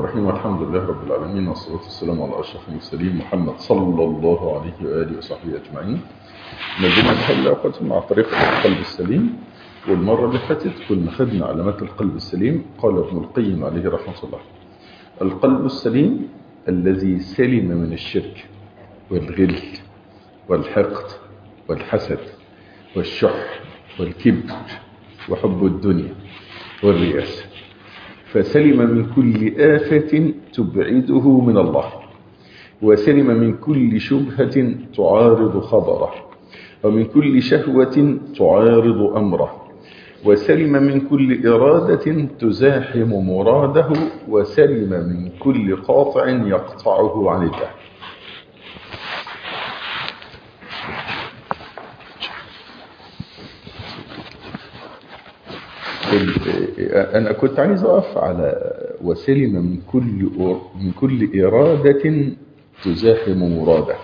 الرحيم والحمد لله رب العالمين والصلاة والسلام على أشرف المرسلين محمد صلى الله عليه وآله وصحبه أجمعين نزلنا بحول أوقات مع طريقة القلب السليم والمرة اللي فاتت كنا خدنا علامات القلب السليم قال ابن القيم عليه رحمة الله القلب السليم الذي سلم من الشرك والغل والحقد والحسد والشح والكبر وحب الدنيا والرياسة فسلم من كل آفة تبعده من الله وسلم من كل شبهة تعارض خبره ومن كل شهوة تعارض أمره وسلم من كل إرادة تزاحم مراده وسلم من كل قاطع يقطعه عن الله أنا كنت عايز أقف على وسلم من كل من كل إرادة تزاحم مراده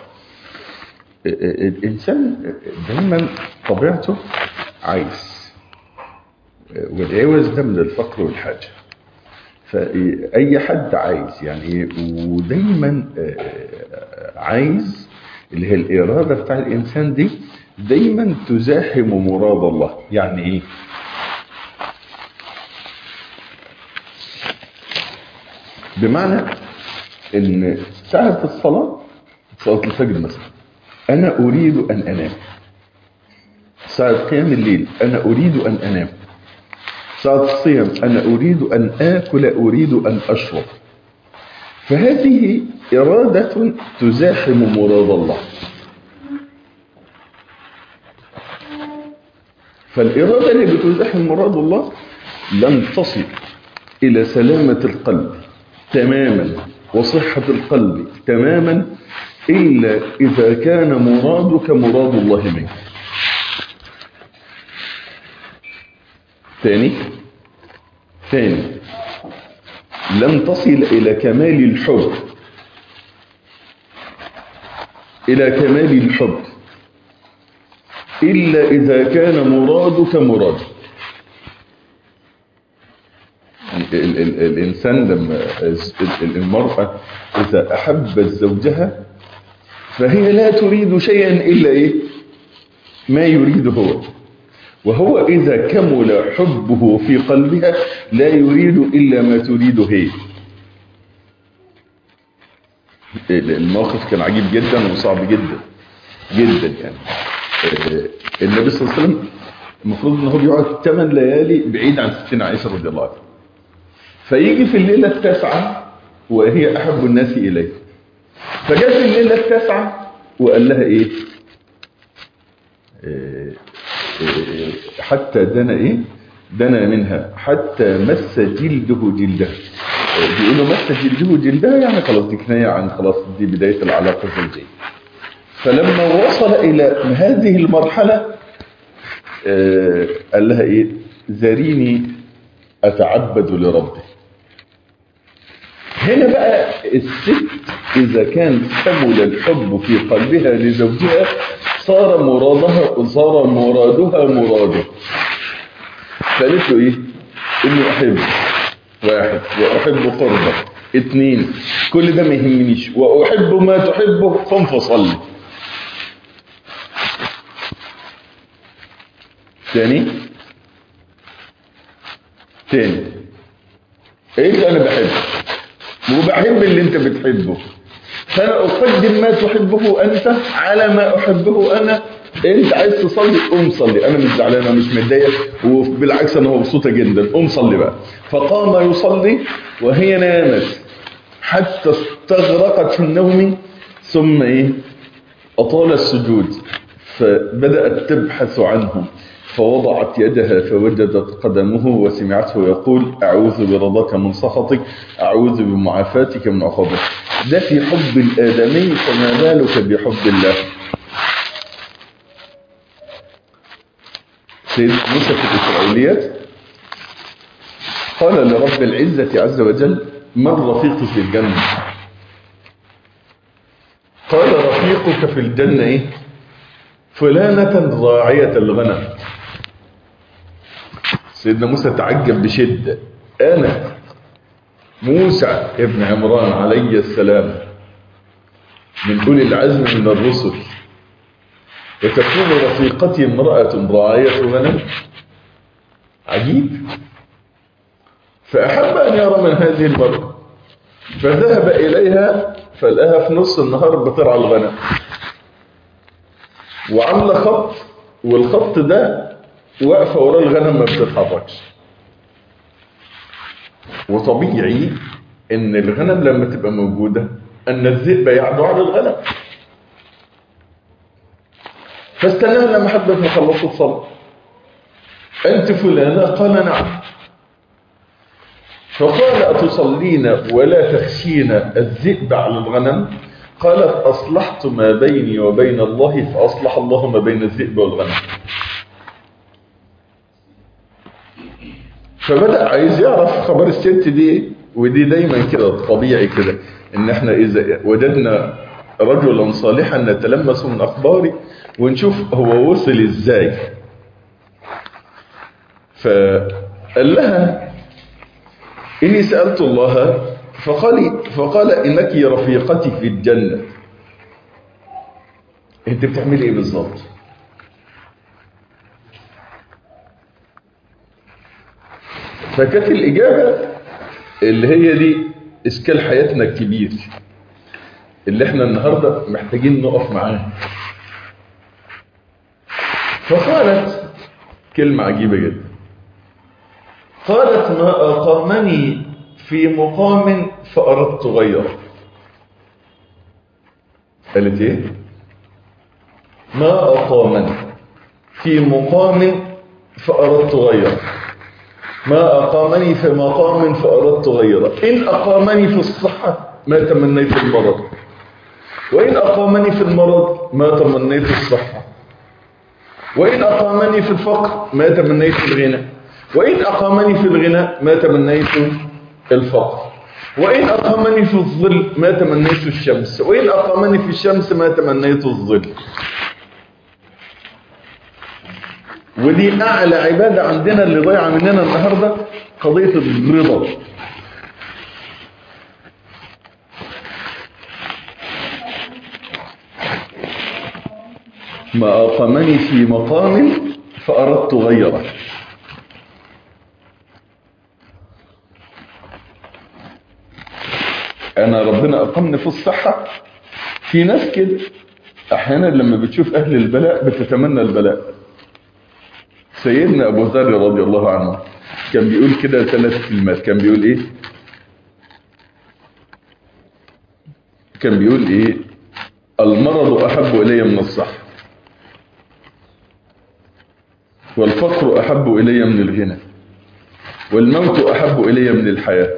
الإنسان دايما طبيعته عايز والعوز ده من الفقر والحاجة فأي حد عايز يعني ودايما عايز اللي هي الإرادة بتاع الإنسان دي دايما تزاحم مراد الله يعني إيه بمعنى ان ساعة الصلاة صلاة الفجر مثلا انا اريد ان انام ساعة قيام الليل انا اريد ان انام ساعة الصيام انا اريد ان اكل اريد ان اشرب فهذه ارادة تزاحم مراد الله فالارادة اللي بتزاحم مراد الله لن تصل الى سلامة القلب تماما وصحة القلب تماما إلا إذا كان مرادك مراد الله منك ثاني ثاني لن تصل إلى كمال الحب إلى كمال الحب إلا إذا كان مرادك مرادك ال ال الإنسان لما المرأة إذا أحبت زوجها فهي لا تريد شيئا إلا إيه ما يريد هو وهو إذا كمل حبه في قلبها لا يريد إلا ما تريد هي الموقف كان عجيب جدا وصعب جدا جدا يعني النبي صلى الله عليه وسلم المفروض ان هو بيقعد 8 ليالي بعيد عن ستنا عائشه رضي الله عنها فيجي في الليلة التاسعة وهي أحب الناس إليه فجاء في الليلة التاسعة وقال لها إيه, إيه, إيه حتى دنا إيه دنا منها حتى مس جلده جلدها بيقولوا مس جلده جلدها يعني خلاص دي كناية عن خلاص دي بداية العلاقة الزوجية فلما وصل إلى هذه المرحلة إيه قال لها إيه ذريني أتعبد لربي هنا بقى الست إذا كان كمل الحب في قلبها لزوجها صار مرادها صار مرادها مراده فقالت له إيه؟ إني أحب واحد وأحب قربك اثنين كل ده ما يهمنيش وأحب ما تحبه قم فصلي ثاني تاني ايه انا بحبه وبحب اللي انت بتحبه فانا اقدم ما تحبه انت على ما احبه انا انت عايز تصلي قوم صلي انا مش زعلان انا مش متضايق وبالعكس انا مبسوطه جدا قوم صلي بقى فقام يصلي وهي نامت حتى استغرقت في النوم ثم ايه اطال السجود فبدات تبحث عنه فوضعت يدها فوجدت قدمه وسمعته يقول أعوذ برضاك من سخطك أعوذ بمعافاتك من عقابك ده في حب الآدمي فما بالك بحب الله سيد موسى في الإسرائيليات قال لرب العزة عز وجل من رفيقي في الجنة قال رفيقك في الجنة إيه؟ فلانة راعية الغنم سيدنا موسى تعجب بشدة أنا موسى ابن عمران عليه السلام من أولي العزم من الرسل وتكون رفيقتي امرأة راعية غنم عجيب فأحب أن يرى من هذه المرأة فذهب إليها فلقاها في نص النهار بترعى الغنم وعاملة خط والخط ده واقفة ورا الغنم ما بتتحركش وطبيعي ان الغنم لما تبقى موجودة ان الذئب يعدو على الغنم فاستناها لما حدث ما خلصت الصلاة انت فلانة قال نعم فقال أتصلين ولا تخشين الذئب على الغنم قالت أصلحت ما بيني وبين الله فأصلح الله ما بين الذئب والغنم فبدأ عايز يعرف خبر الست دي ودي دايما كده طبيعي كده ان احنا اذا وجدنا رجلا صالحا نتلمس من اخباره ونشوف هو وصل ازاي فقال لها اني سألت الله فقال فقال انك رفيقتي في الجنة انت بتعملي ايه بالظبط فكانت الإجابة اللي هي دي إشكال حياتنا الكبير اللي احنا النهاردة محتاجين نقف معاه فقالت كلمة عجيبة جدا قالت ما أقامني في مقام فأردت غيره قالت ايه ما أقامني في مقام فأردت غيره ما أقامني في مقام فأردت غيره إن أقامني في الصحة ما تمنيت المرض وإن أقامني في المرض ما تمنيت الصحة وإن أقامني في الفقر ما تمنيت الغنى وإن أقامني في الغنى ما تمنيت الفقر وإن أقامني في الظل ما تمنيت الشمس وإن أقامني في الشمس ما تمنيت الظل ودي أعلى عبادة عندنا اللي ضيعة مننا النهاردة قضية الرضا ما أقامني في مقام فأردت غيره أنا ربنا أقامني في الصحة في ناس كده أحيانا لما بتشوف أهل البلاء بتتمنى البلاء سيدنا أبو ذر رضي الله عنه كان بيقول كده ثلاث كلمات كان بيقول إيه كان بيقول إيه المرض أحب إلي من الصحة والفقر أحب إلي من الغنى والموت أحب إلي من الحياة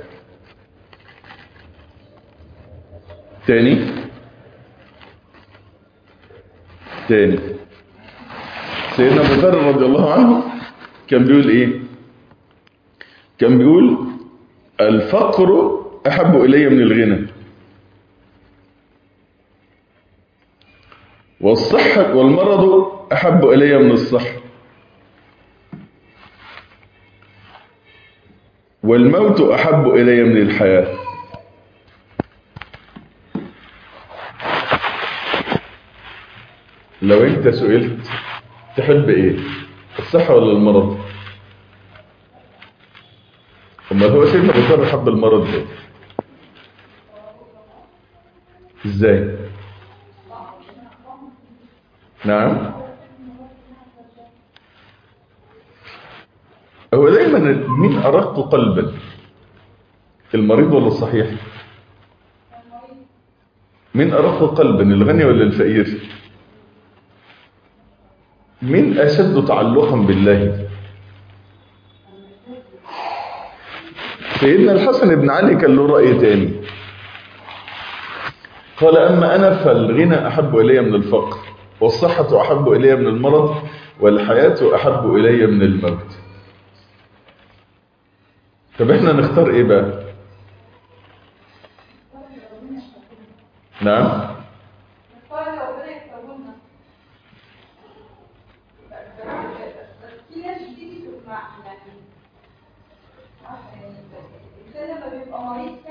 تاني تاني سيدنا ابو ذر رضي الله عنه كان بيقول ايه كان بيقول الفقر احب الي من الغنى والصحة والمرض احب الي من الصحة والموت احب الي من الحياة لو انت سئلت تحب ايه الصحة ولا المرض امال هو سيدنا ابو ذر حب المرض ليه ازاي نعم هو دايما مين ارق قلبا المريض ولا الصحيح مين ارق قلبا الغني ولا الفقير من أشد تعلقا بالله سيدنا الحسن بن علي كان له رأي تاني قال أما أنا فالغنى أحب إلي من الفقر والصحة أحب إلي من المرض والحياة أحب إلي من الموت طب احنا نختار ايه بقى نعم الانسان لما بيبقى مريض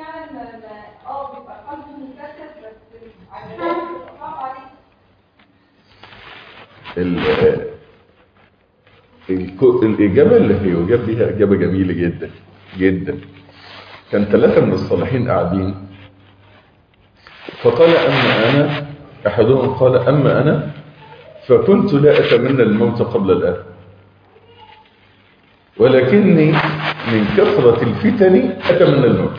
لما اه بيبقى قلبه مكسر بس عشان بيبقى صعب عليه ال- الك- الإجابة اللي هي جاب بيها إجابة جميلة جدا جدا كان ثلاثة من الصالحين قاعدين فقال أما أنا أحدهم قال أما أنا فكنت لا أتمنى الموت قبل الآن ولكني من كثرة الفتن أتمنى الموت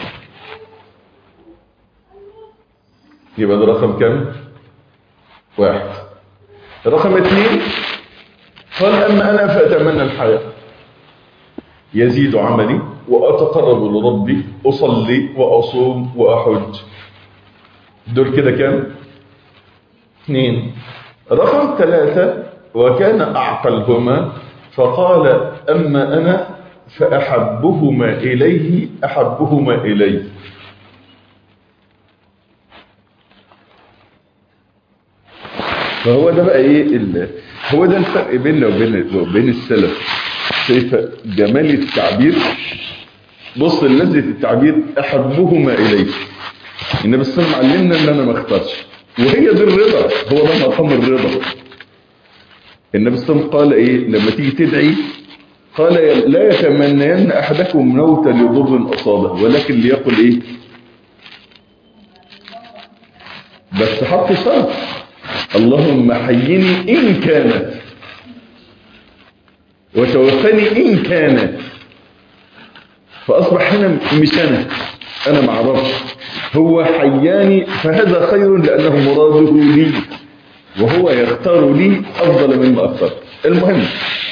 يبقى ده رقم كم؟ واحد رقم اثنين قال أما أنا فأتمنى الحياة يزيد عملي وأتقرب لربي أصلي وأصوم وأحج دول كده كام؟ اثنين رقم ثلاثة وكان أعقلهما فقال أما أنا فأحبهما إليه أحبهما إليه فهو ده بقى ايه ال... هو ده الفرق بيننا وبين وبين السلف كيف جمال التعبير بص لذة التعبير احبهما اليه النبي صلى الله عليه وسلم علمنا ان انا ما اختارش وهي دي الرضا هو ده مقام الرضا النبي صلى الله عليه وسلم قال ايه لما تيجي تدعي قال لا يتمنين احدكم موتا لضر اصابه ولكن ليقل ايه بس حط شرط اللهم حيني إن كانت وتوفني إن كانت فأصبح هنا مش أنا أنا ما اعرفش هو حياني فهذا خير لأنه مراده لي وهو يختار لي أفضل مما أختار المهم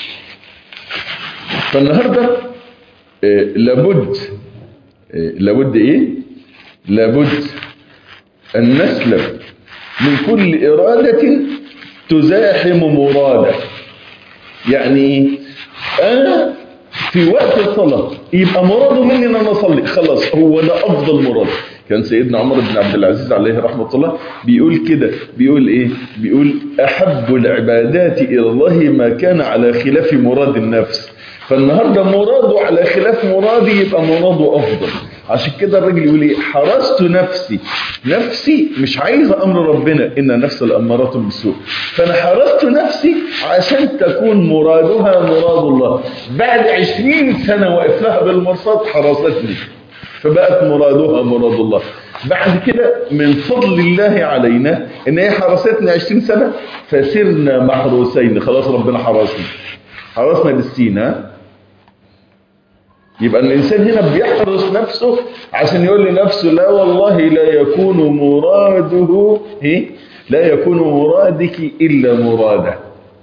فالنهاردة آه، لابد آه، لابد إيه لابد أن نسلم من كل إرادة تزاحم مرادة يعني أنا في وقت الصلاة يبقى مراده مني أن أنا أصلي خلاص هو ده أفضل مراد كان سيدنا عمر بن عبد العزيز عليه رحمة الله بيقول كده بيقول إيه بيقول أحب العبادات إلى الله ما كان على خلاف مراد النفس فالنهاردة مراده على خلاف مرادي يبقى مراده أفضل عشان كده الراجل يقول ايه حرست نفسي نفسي مش عايزه امر ربنا ان نفس الامارات بالسوء فانا حرست نفسي عشان تكون مرادها مراد الله بعد عشرين سنه واقف لها بالمرصاد حرستني فبقت مرادها مراد الله بعد كده من فضل الله علينا ان هي حرستني عشرين سنه فسرنا محروسين خلاص ربنا حرسنا حرسنا بالسين ها يبقى الإنسان هنا بيحرص نفسه عشان يقول لنفسه لا والله لا يكون مراده إيه؟ لا يكون مرادك إلا مراده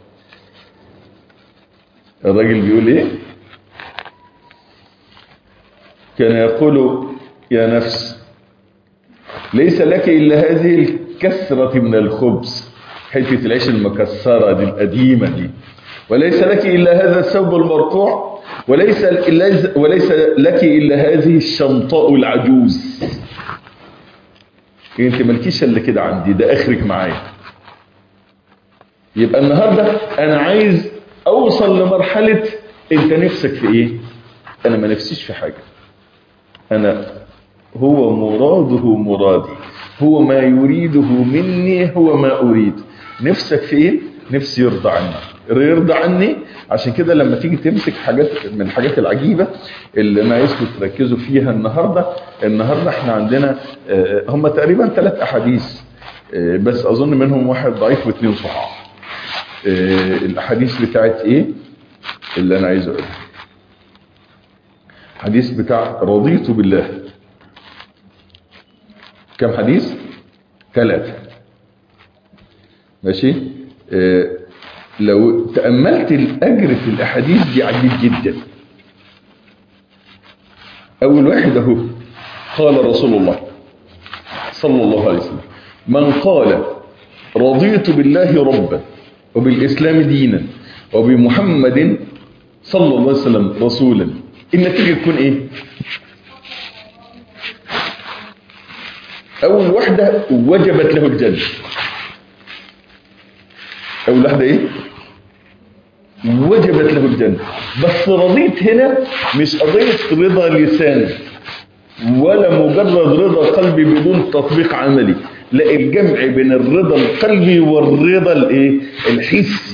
الراجل بيقول إيه كان يقول يا نفس ليس لك إلا هذه الكثرة من الخبز حتة العيش المكسرة دي القديمة دي وليس لك إلا هذا الثوب المرقوع وليس وليس لك إلا هذه الشمطاء العجوز انت مالكيش الا كده عندي ده اخرك معايا يبقى النهارده انا عايز اوصل لمرحله انت نفسك في ايه انا ما نفسيش في حاجه انا هو مراده مرادي هو ما يريده مني هو ما اريد نفسك في ايه نفسي يرضى عني يرضى عني عشان كده لما تيجي تمسك حاجات من الحاجات العجيبة اللي انا عايزكم تركزوا فيها النهاردة النهاردة احنا عندنا هم تقريبا ثلاث احاديث بس اظن منهم واحد ضعيف واثنين صحاح الاحاديث بتاعت ايه اللي انا عايز اقولها حديث بتاع رضيت بالله كم حديث ثلاثة ماشي اه لو تأملت الأجر في الأحاديث دي عجيب جدا أول واحد أهو قال رسول الله صلى الله عليه وسلم من قال رضيت بالله ربا وبالإسلام دينا وبمحمد صلى الله عليه وسلم رسولا النتيجة تكون إيه أول واحدة وجبت له الجنة أول واحدة إيه وجبت له الجنة بس رضيت هنا مش قضية رضا لسان ولا مجرد رضا قلبي بدون تطبيق عملي لا الجمع بين الرضا القلبي والرضا الايه الحسي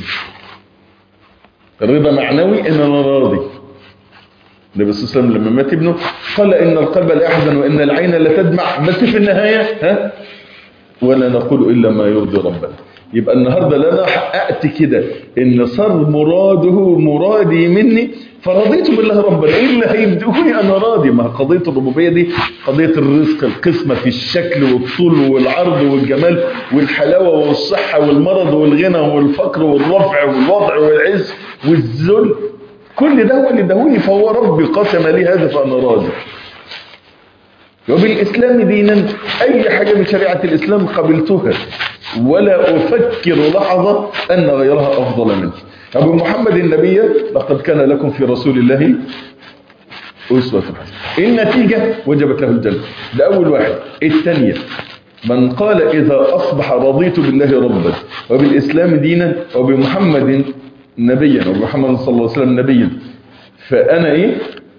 الرضا معنوي ان انا راضي النبي صلى الله عليه وسلم لما مات ابنه قال ان القلب لا يحزن وان العين لا تدمع بس في النهايه ها ولا نقول الا ما يرضي ربنا يبقى النهارده لا انا حققت كده ان صار مراده مرادي مني فرضيت بالله ربا ايه اللي هيبدوني انا راضي ما قضيه الربوبيه دي قضيه الرزق القسمه في الشكل والطول والعرض والجمال والحلاوه والصحه والمرض والغنى والفقر والرفع والوضع والعز والذل كل ده هو اللي دهوني فهو ربي قسم لي هذا فانا راضي وبالإسلام دينا أي حاجة من شريعة الإسلام قبلتها ولا أفكر لحظة أن غيرها أفضل منه أبو محمد النبي لقد كان لكم في رسول الله أسوة حسنة النتيجة وجبت له الجنة ده أول واحد الثانية من قال إذا أصبح رضيت بالله ربا وبالإسلام دينا وبمحمد نبيا وبمحمد صلى الله عليه وسلم نبيا فأنا إيه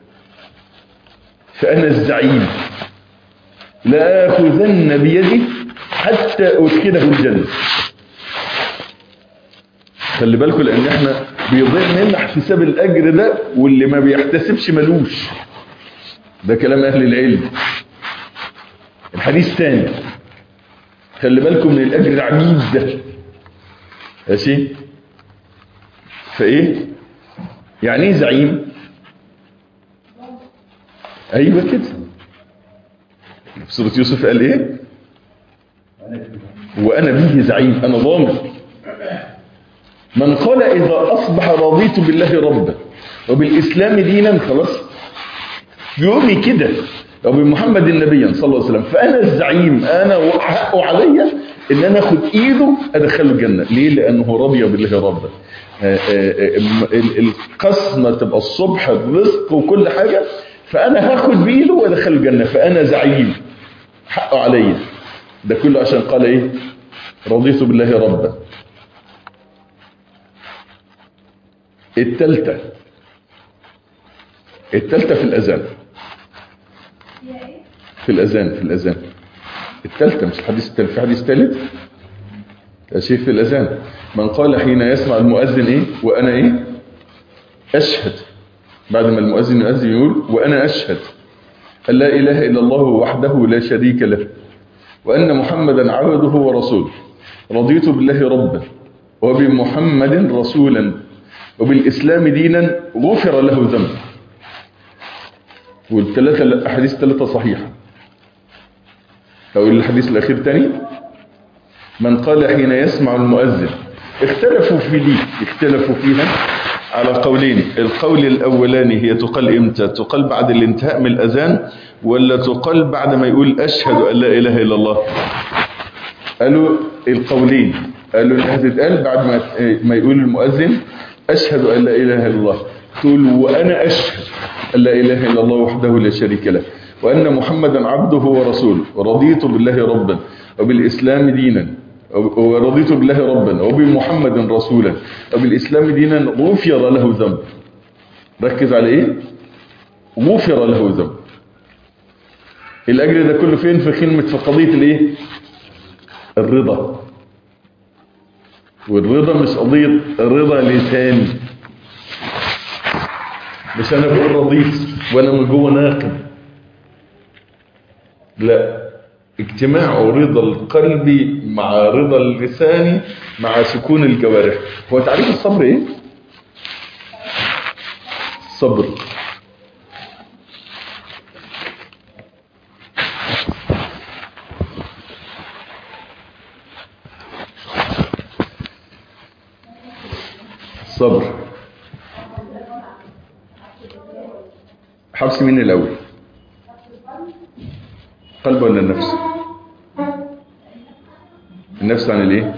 فأنا الزعيم لآخذن بيدي حتى أدخله الجنة خلي بالكم لأن احنا بيضيع منا احتساب الأجر ده واللي ما بيحتسبش ملوش ده كلام أهل العلم الحديث ثاني خلي بالكم من الأجر العجيب ده ماشي فإيه يعني ايه زعيم أيوة كده في سورة يوسف قال ايه وانا به زعيم انا ضامن من قال اذا اصبح رضيت بالله ربا وبالاسلام دينا خلاص يومي كده وبمحمد النبي صلى الله عليه وسلم فانا الزعيم انا حقه عليا ان انا اخد ايده ادخله الجنه ليه لانه رضي بالله ربا القسمه تبقى الصبح الرزق وكل حاجه فانا هاخد بايده وادخله الجنه فانا زعيم حقه عليا ده كله عشان قال ايه رضيت بالله ربا التالتة التالتة في الأذان في الأذان في الأذان التالتة مش الحديث التالت في حديث تالت يا شيخ في الأذان من قال حين يسمع المؤذن ايه وأنا ايه أشهد بعد ما المؤذن يؤذن يقول وأنا أشهد أن لا إله إلا الله وحده لا شريك له وأن محمدا عبده ورسوله رضيت بالله ربا وبمحمد رسولا وبالإسلام دينا غفر له ذنب والثلاثة الأحاديث الثلاثة صحيحة أو الحديث الأخير تاني من قال حين يسمع المؤذن اختلفوا في دي اختلفوا فيها على قولين القول الأولاني هي تقال إمتى تقال بعد الانتهاء من الأذان ولا تقال بعد ما يقول أشهد أن لا إله إلا الله قالوا القولين قالوا إنها تتقال بعد ما ما يقول المؤذن أشهد أن لا إله إلا الله تقول وأنا أشهد أن لا إله إلا الله وحده لا شريك له وأن محمدا عبده ورسوله ورضيت بالله ربا وبالإسلام دينا ورضيت بالله ربا وبمحمد رسولا وبالإسلام دينا غفر له ذنب ركز على إيه غفر له ذنب الأجر ده كله فين في كلمة في قضية الإيه الرضا والرضا مش قضية رضا لساني مش أنا بقول رضيت وأنا من جوه ناقم لا اجتماع رضا القلب مع رضا اللسان مع سكون الجوارح هو تعريف الصبر ايه الصبر الصبر حبس مين الاول قلب ولا النفس النفس عن الايه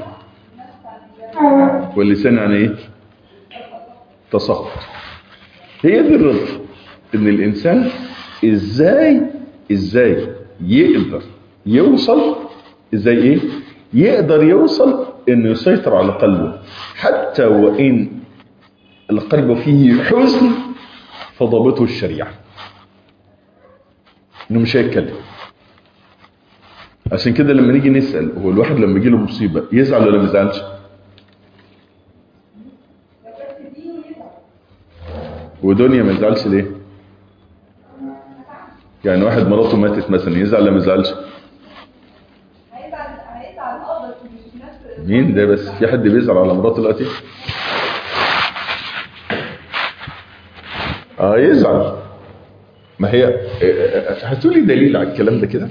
واللسان عن ايه تسخط هي دي الرضا ان الانسان ازاي ازاي يقدر يوصل ازاي ايه يقدر يوصل انه يسيطر على قلبه حتى وان القلب فيه حزن فضابطه الشريعه انه مش هيتكلم عشان كده لما نيجي نسال هو الواحد لما يجي له مصيبه يزعل ولا ما يزعلش بس دي يزعل ودنيا ما يزعلش ليه يعني واحد مراته ماتت مثلا يزعل ولا ما يزعلش هيزعل هيزعل اه بس مش نفس مين ده بس في حد بيزعل على مراته دلوقتي اه يزعل ما هي هاتوا لي دليل على الكلام ده كده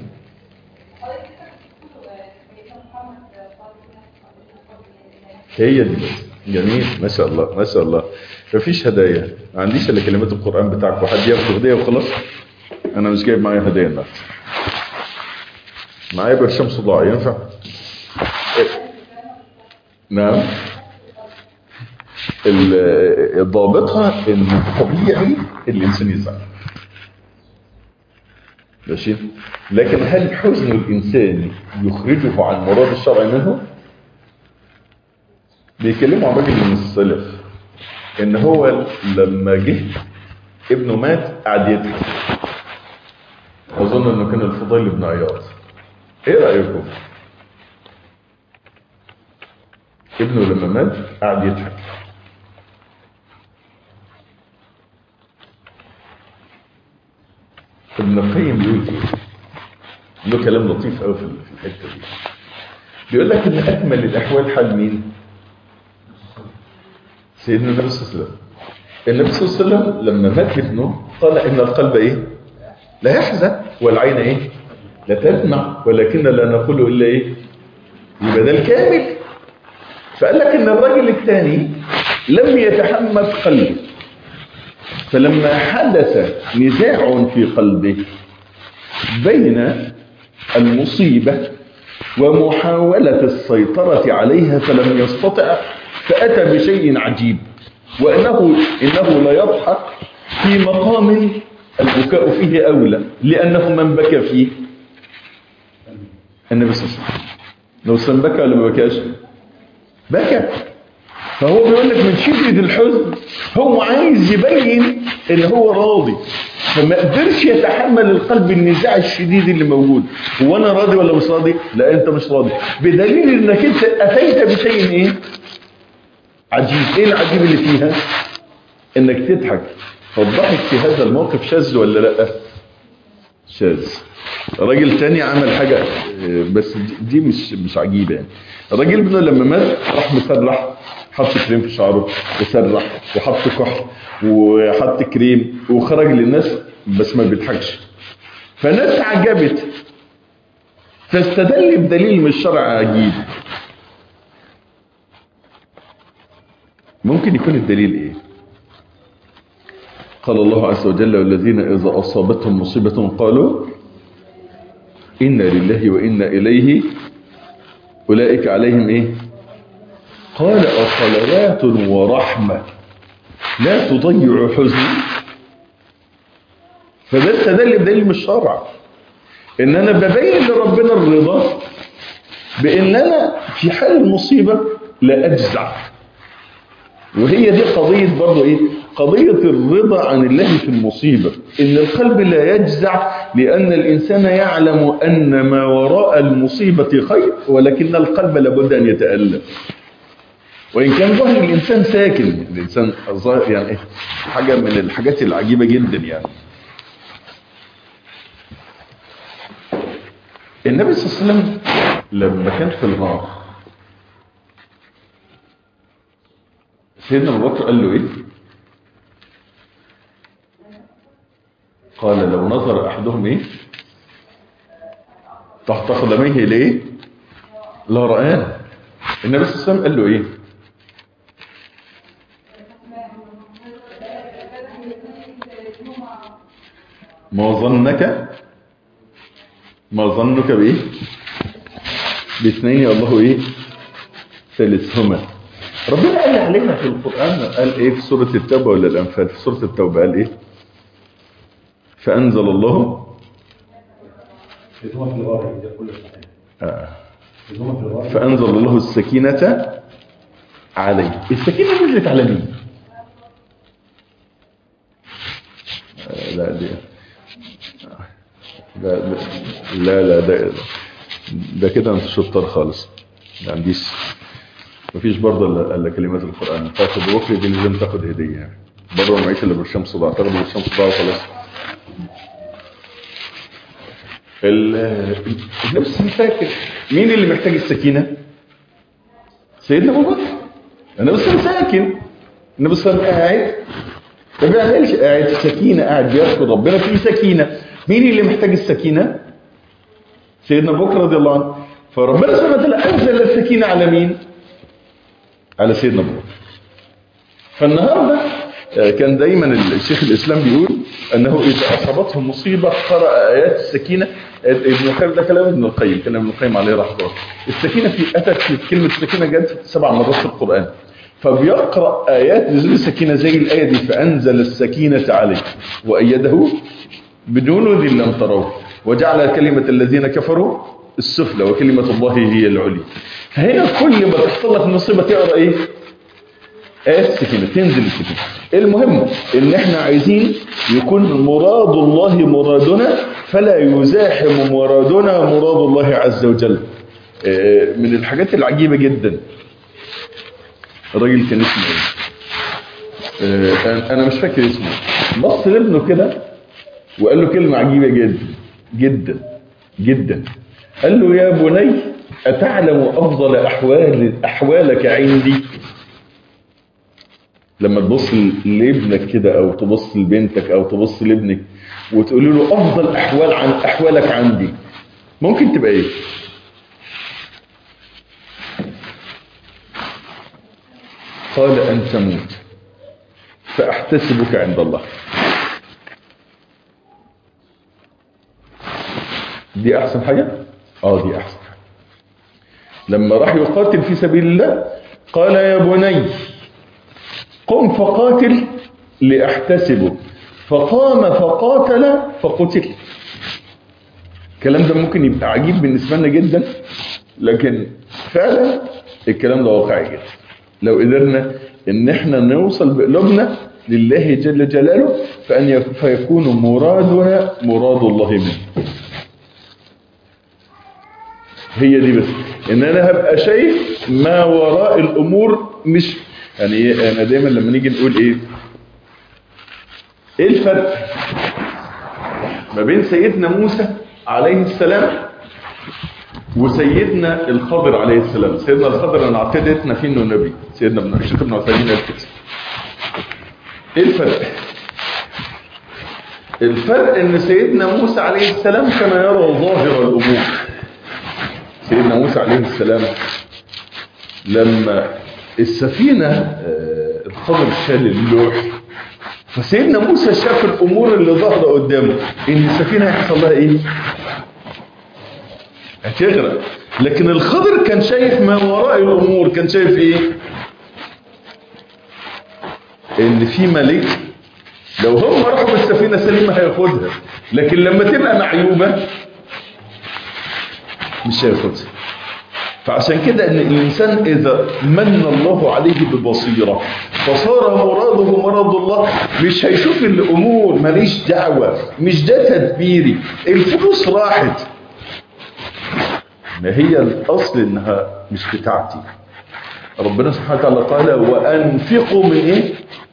هي دي بس جميل ما شاء الله ما شاء الله مفيش هدايا ما عنديش الا كلمات القران بتاعك وحد ياخد هديه وخلاص انا مش جايب معايا هدايا النهارده معايا برشام صداع ينفع نعم ال- ضابطها ان طبيعي الانسان يزعل ماشي لكن هل حزن الانسان يخرجه عن مراد الشرع منه بيكلموا عن راجل من السلف ان هو لما جه ابنه مات قعد يضحك اظن انه كان الفضيل بن عياض ايه رايكم ابنه لما مات قعد يضحك ابن القيم بيقول ايه له كلام لطيف قوي في في الحته دي بيقول لك ان اكمل الاحوال حال مين سيدنا النبي صلى الله عليه وسلم النبي صلى الله عليه وسلم لما مات ابنه قال ان القلب ايه لا يحزن والعين ايه لا تدمع ولكن لا نقول الا ايه يبقى ده الكامل فقال لك ان الراجل الثاني لم يتحمل قلبه فلما حدث نزاع في قلبه بين المصيبة ومحاولة السيطرة عليها فلم يستطع فأتى بشيء عجيب وأنه إنه لا يضحك في مقام البكاء فيه أولى لأنه من بكى فيه النبي صلى الله عليه وسلم لو سلم بكى ولا ما بكاش بكى فهو بيقول لك من شدة الحزن هو عايز يبين ان هو راضي فما قدرش يتحمل القلب النزاع الشديد اللي موجود هو انا راضي ولا مش راضي لا انت مش راضي بدليل انك انت اتيت بشيء ايه عجيب ايه العجيب اللي فيها انك تضحك فالضحك في هذا الموقف شاذ ولا لا شاذ راجل تاني عمل حاجة آه، بس دي- دي مش مش عجيبة يعني الراجل ابنه لما مات راح مسرح حط كريم في شعره وسرح وحط كحل وحط كريم وخرج للناس بس ما بيضحكش فناس عجبت فاستدل بدليل من الشرع عجيب ممكن يكون الدليل ايه قال الله عز وجل والذين إذا أصابتهم مصيبة قالوا إنا لله وإنا إليه أولئك عليهم إيه قال أصلوات ورحمة لا تضيع حزني فده استدل بدليل من الشرع ان انا ببين لربنا الرضا بان انا في حال المصيبة لا اجزع وهي دي قضية برضه ايه قضية الرضا عن الله في المصيبة ان القلب لا يجزع لان الانسان يعلم ان ما وراء المصيبة خير ولكن القلب لابد ان يتألم وإن كان ظاهر الإنسان ساكن الإنسان ظاهر يعني إيه؟ حاجة من الحاجات العجيبة جدا يعني النبي صلى الله عليه وسلم لما كان في الغار سيدنا ابو بكر قال له ايه قال لو نظر احدهم ايه تحت قدميه ليه لا رآه النبي صلى الله عليه وسلم قال له ايه ما ظنك ما ظنك بايه باثنين الله ايه ثالثهما ربنا قال علينا في القرآن قال ايه في سورة التوبة ولا الأنفال في سورة التوبة قال ايه فأنزل الله يزوم في الغار ده كله صحيح آه يزوم في الغار فأنزل الله السكينة عليه السكينة نزلت على مين آه لا دي لا لا لا ده ده كده انت شطار خالص ما عنديش مفيش برضه الا إلا كلمات القران فاخد بكره دي لازم تاخد هديه يعني بره ما يعيش الا بالشمس ضاع تاخد بالشمس ضاع وخلاص ال- النفس فاكر مين اللي محتاج السكينه سيدنا ابو بكر انا بس ساكن انا بس قاعد ما بيعملش قاعد في سكينه قاعد بيذكر ربنا في سكينه مين اللي محتاج السكينه سيدنا ابو بكر رضي الله عنه فربنا سبحانه وتعالى انزل السكينه على مين على سيدنا ابو بكر فالنهارده آه، كان دايما الشيخ الاسلام بيقول انه اذا اصابته مصيبه قرا ايات السكينه ابن القيم ده كلام ابن القيم كلام ابن القيم عليه رحمه الله السكينه في اتت في كلمه السكينه جت سبع مرات في القران فبيقرا ايات نزول السكينه زي الايه دي فانزل السكينه عليه وايده بدون ذي لم تروه وجعل كلمه الذين كفروا السفلى وكلمه الله هي العليا فهنا كل ما تحصل لك مصيبه تقرا ايه آيات السكينة تنزل السكينة المهم ان احنا عايزين يكون مراد الله مرادنا فلا يزاحم مرادنا مراد الله عز وجل آه، من الحاجات العجيبة جدا الراجل كان اسمه ايه آه، انا مش فاكر اسمه بص لابنه كده وقال له كلمة عجيبة جدا جدا جدا قال له يا بني أتعلم أفضل أحوال أحوالك عندي لما تبص لابنك كده او تبص لبنتك او تبص لابنك وتقول له افضل احوال عن احوالك عندي ممكن تبقى ايه قال ان تموت فاحتسبك عند الله دي احسن حاجه اه دي احسن حاجه لما راح يقاتل في سبيل الله قال يا بني قم فقاتل لأحتسبه فقام فقاتل فقتل الكلام ده ممكن يبقى عجيب بالنسبة لنا جدا لكن فعلا الكلام ده واقعي جدا لو قدرنا ان احنا نوصل بقلوبنا لله جل جلاله فأن يك- فيكون مرادنا مراد الله منه هي دي بس ان انا هبقى شايف ما وراء الامور مش يعني ايه انا دايما لما نيجي نقول ايه ايه الفرق ما بين سيدنا موسى عليه السلام وسيدنا الخضر عليه السلام سيدنا الخضر انا اعتقدنا فيه انه نبي سيدنا ابن الشيخ ابن عثيمين قال كده ايه الفرق الفرق ان سيدنا موسى عليه السلام كان يرى ظاهر الامور سيدنا موسى عليه السلام لما السفينة آه، الخضر شال اللوح فسيدنا موسى شاف الأمور اللي ظاهرة قدامه إن السفينة هيحصل لها إيه؟ هتغرق لكن الخضر كان شايف ما وراء الأمور كان شايف إيه؟ إن في ملك لو هم راحوا بالسفينة سليمة هياخدها لكن لما تبقى معيوبة مش هياخدها فعشان كده ان الانسان اذا من الله عليه ببصيره فصار مراده مراد الله مش هيشوف الامور ماليش دعوه مش ده تدبيري الفلوس راحت ما هي الاصل انها مش بتاعتي ربنا سبحانه وتعالى قال وانفقوا من ايه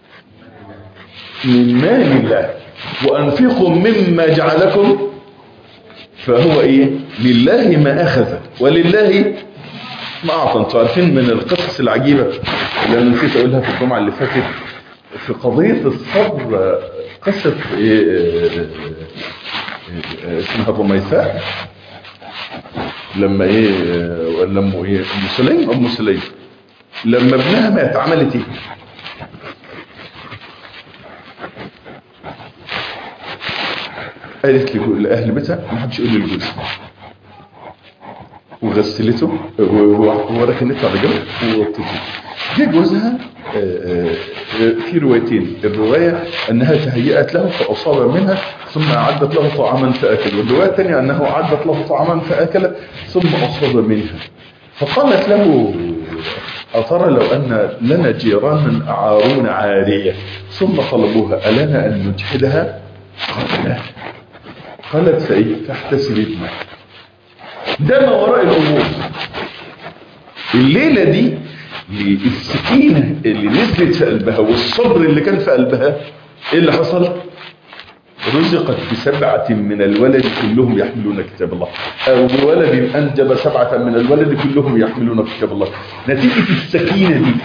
من مال الله وانفقوا مما جعلكم فهو ايه لله ما اخذ ولله ما اعطى انتوا عارفين من القصص العجيبه اللي انا نسيت اقولها في الجمعه اللي فاتت في قضيه الصبر آه، قصه إيه آه، آه، اسمها الرميثاء لما ايه آه، ولا ام ايه ام سليم ام سليم لما ابنها مات عملت ايه قالت لجو- لاهل بيتها ما حدش يقول للجوز وغسلته و- وركنته على جنب ووطته جه جوزها آه، آه، آه، في روايتين الرواية أنها تهيأت له فأصاب منها ثم أعدت له طعاما فأكل والرواية الثانية أنه أعدت له طعاما فأكل ثم أصاب منها فقالت له أترى لو أن لنا جيرانا أعارون عارية ثم طلبوها ألنا أن نجحدها قال لا قالت فايه فاحتسب ابنك ده ما وراء الامور الليله دي السكينه اللي نزلت في قلبها والصبر اللي كان في قلبها ايه اللي حصل رزقت بسبعة من الولد كلهم يحملون كتاب الله أو بولد أنجب سبعة من الولد كلهم يحملون كتاب الله نتيجة السكينة دي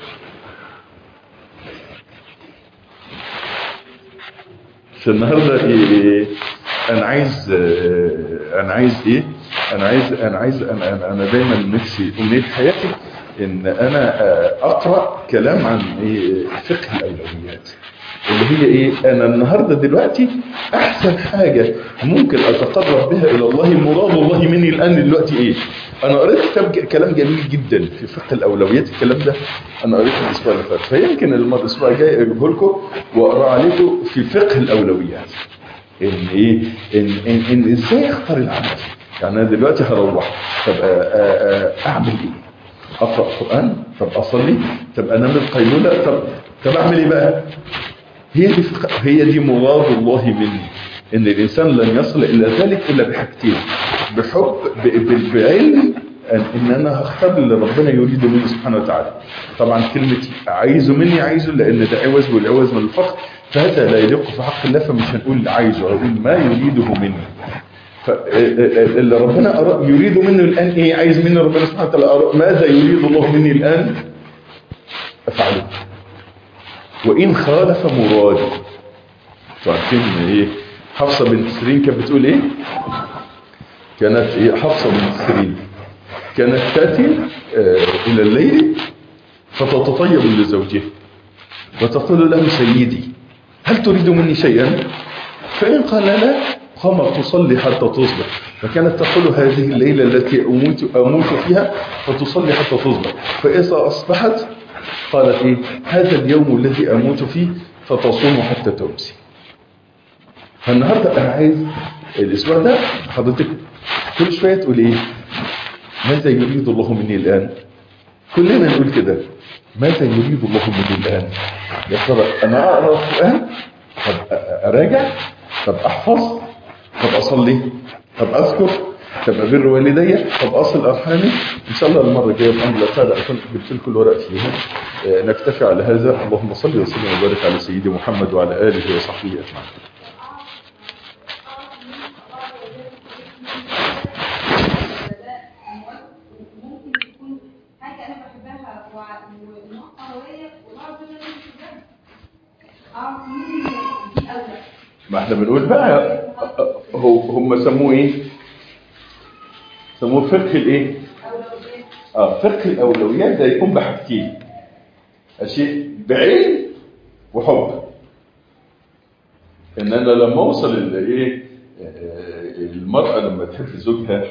فالنهاردة إيه أنا عايز آه، أنا عايز إيه أنا عايز أنا عايز أنا, أنا, أنا دايما نفسي أمنية حياتي إن أنا آه، أقرأ كلام عن إيه فقه الأولويات اللي هي ايه انا النهاردة دلوقتي احسن حاجة ممكن اتقرب بها الى الله مراد الله مني الان دلوقتي ايه انا قريت كتاب ج- كلام جميل جدا في فقه الاولويات الكلام ده انا قريته الاسبوع اللي فات فيمكن المره الاسبوع الجاي اجيبه لكم واقرا عليكم في فقه الاولويات ان ايه ان, إن, إن ازاي اختار العمل يعني انا دلوقتي هروح طب آه، آه، آه، اعمل ايه اقرا قران طب اصلي طب انام القيلوله طب طب اعمل ايه بقى هي دي فق... هي دي مراد الله مني ان الانسان لن يصل الى ذلك الا بحاجتين بحب ب... ب... بعلم ان إن انا هختار اللي ربنا يريده مني سبحانه وتعالى طبعا كلمه عايزه مني عايزه لان ده عوز والعوز من الفقر فهذا لا يليق في حق الله فمش هنقول عايزه هنقول ما يريده مني فاللي ربنا أرى- يريد منه الان ايه عايز مني ربنا سبحانه وتعالى أرى- ماذا يريد الله مني الان افعله وإن خالف مرادي عارفين ايه حفصة بنت سيرين كانت بتقول ايه كانت ايه حفصة بنت سيرين كانت تأتي آه إلى الليل فتتطيب لزوجها وتقول له سيدي هل تريد مني شيئا فإن قال لا قامت تصلي حتى تصبح فكانت تقول هذه الليلة التي أموت, أموت فيها فتصلي حتى تصبح فإذا أصبحت قالت إيه هذا اليوم الذي أموت فيه فتصوم حتى تمسي فالنهاردة أنا عايز الأسبوع ده حضرتك كل شوية تقول إيه ماذا يريد الله مني الآن كلنا نقول كده ماذا يريد الله مني الآن يا ترى أنا أقرأ القرآن طب أراجع طب أحفظ طب أصلي طب أذكر طب أبر والدي طب أصل أرحامي إن شاء الله المرة الجاية بأمر الله تعالى أكون جبت لكم الورق فيها آه، نكتفي على هذا اللهم صل وسلم وبارك على سيدي محمد وعلى آله وصحبه أجمعين ممكن يكون حاجة أنا بحبها وع- ونقطة هوية وبعض الناس مش بتحبها. أعرف مين دي أولى ما احنا بنقول بقى هو هم سموه ايه سموه فقه الايه أولويات اه فقه الاولويات ده يكون بحاجتين شيء بعلم وحب ان انا لما اوصل ال- ايه آه، المراه لما تحب زوجها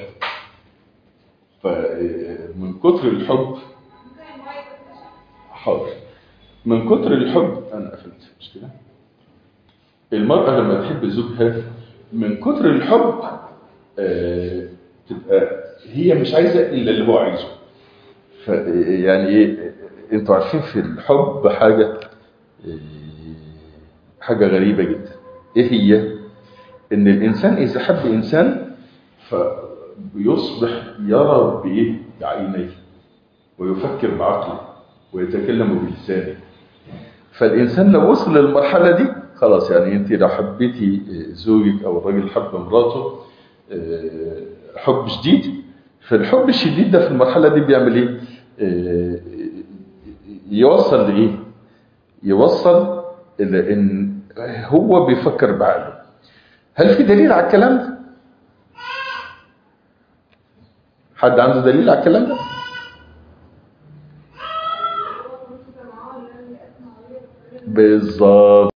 فمن كتر الحب ممكن الموبايل بس حاضر من كتر الحب انا قفلت مش كده المرأة لما تحب زوجها من كتر الحب آه، تبقى هي مش عايزة إلا اللي هو عايزه ف يعني ايه انتوا عارفين في الحب حاجة آه، حاجة غريبة جدا ايه هي ان الانسان اذا حب انسان فبيصبح يرى بايه بعينيه ويفكر بعقله ويتكلم بلسانه فالإنسان لو وصل للمرحلة دي خلاص يعني أنت لو حبيتي زوجك أو الراجل حب مراته آه، حب شديد فالحب الشديد ده في المرحلة دي بيعمل إيه؟ آه، يوصل لإيه؟ يوصل إلى إن هو بيفكر بعقله هل في دليل على الكلام ده؟ حد عنده دليل على الكلام ده؟ بالظبط